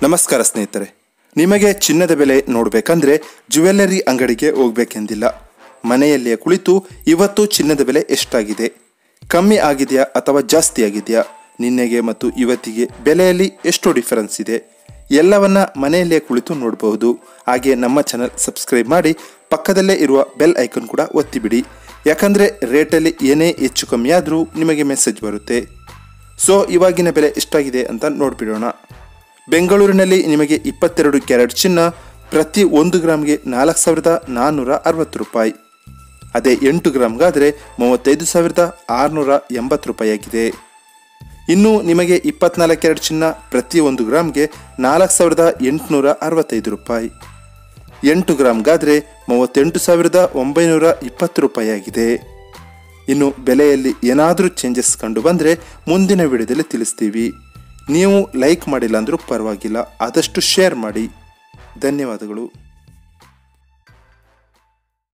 ನಮಸ್ಕಾರ ಸ್ನೇಹಿತರೆ ನಿಮಗೆ ಚಿನ್ನದ ಬೆಲೆ ನೋಡಬೇಕಂದ್ರೆ ಜ್ಯುವೆಲ್ಲರಿ ಅಂಗಡಿಗೆ ಹೋಗ್ಬೇಕೆಂದಿಲ್ಲ ಮನೆಯಲ್ಲಿಯೇ ಕುಳಿತು ಇವತ್ತು ಚಿನ್ನದ ಬೆಲೆ ಎಷ್ಟಾಗಿದೆ ಕಮ್ಮಿ ಆಗಿದೆಯಾ ಅಥವಾ ಜಾಸ್ತಿ ಆಗಿದೆಯಾ ನಿನ್ನೆಗೆ ಮತ್ತು ಇವತ್ತಿಗೆ ಬೆಲೆಯಲ್ಲಿ ಎಷ್ಟು ಡಿಫರೆನ್ಸ್ ಇದೆ ಎಲ್ಲವನ್ನ ಮನೆಯಲ್ಲೇ ಕುಳಿತು ನೋಡಬಹುದು ಹಾಗೆ ನಮ್ಮ ಚಾನಲ್ ಸಬ್ಸ್ಕ್ರೈಬ್ ಮಾಡಿ ಪಕ್ಕದಲ್ಲೇ ಇರುವ ಬೆಲ್ ಐಕನ್ ಕೂಡ ಒತ್ತಿಬಿಡಿ ಯಾಕಂದರೆ ರೇಟಲ್ಲಿ ಏನೇ ಹೆಚ್ಚು ಕಮ್ಮಿ ಆದರೂ ನಿಮಗೆ ಮೆಸೇಜ್ ಬರುತ್ತೆ ಸೊ ಇವಾಗಿನ ಬೆಲೆ ಎಷ್ಟಾಗಿದೆ ಅಂತ ನೋಡ್ಬಿಡೋಣ ಬೆಂಗಳೂರಿನಲ್ಲಿ ನಿಮಗೆ ಇಪ್ಪತ್ತೆರಡು ಕ್ಯಾರೆಟ್ ಚಿನ್ನ ಪ್ರತಿ ಒಂದು ಗ್ರಾಮ್ಗೆ ನಾಲ್ಕು ಸಾವಿರದ ನಾನ್ನೂರ ಅರವತ್ತು ರೂಪಾಯಿ ಅದೇ ಎಂಟು ಗ್ರಾಮ್ಗಾದರೆ ಮೂವತ್ತೈದು ಸಾವಿರದ ಆರುನೂರ ಎಂಬತ್ತು ರೂಪಾಯಿ ಆಗಿದೆ ಇನ್ನು ನಿಮಗೆ ಇಪ್ಪತ್ನಾಲ್ಕು ಕ್ಯಾರೆಟ್ ಚಿನ್ನ ಪ್ರತಿ ಒಂದು ಗ್ರಾಮ್ಗೆ ನಾಲ್ಕು ಸಾವಿರದ ಎಂಟುನೂರ ಅರವತ್ತೈದು ರೂಪಾಯಿ ಎಂಟು ಗ್ರಾಮ್ಗಾದರೆ ಮೂವತ್ತೆಂಟು ಸಾವಿರದ ಒಂಬೈನೂರ ಇಪ್ಪತ್ತು ರೂಪಾಯಿ ಆಗಿದೆ ಇನ್ನು ಬೆಲೆಯಲ್ಲಿ ಏನಾದರೂ ಚೇಂಜಸ್ ಕಂಡು ಬಂದರೆ ಮುಂದಿನ ವಿಡಿಯೋದಲ್ಲಿ ತಿಳಿಸ್ತೀವಿ ನೀವು ಲೈಕ್ ಮಾಡಿಲ್ಲ ಅಂದರೂ ಪರವಾಗಿಲ್ಲ ಆದಷ್ಟು ಶೇರ್ ಮಾಡಿ ಧನ್ಯವಾದಗಳು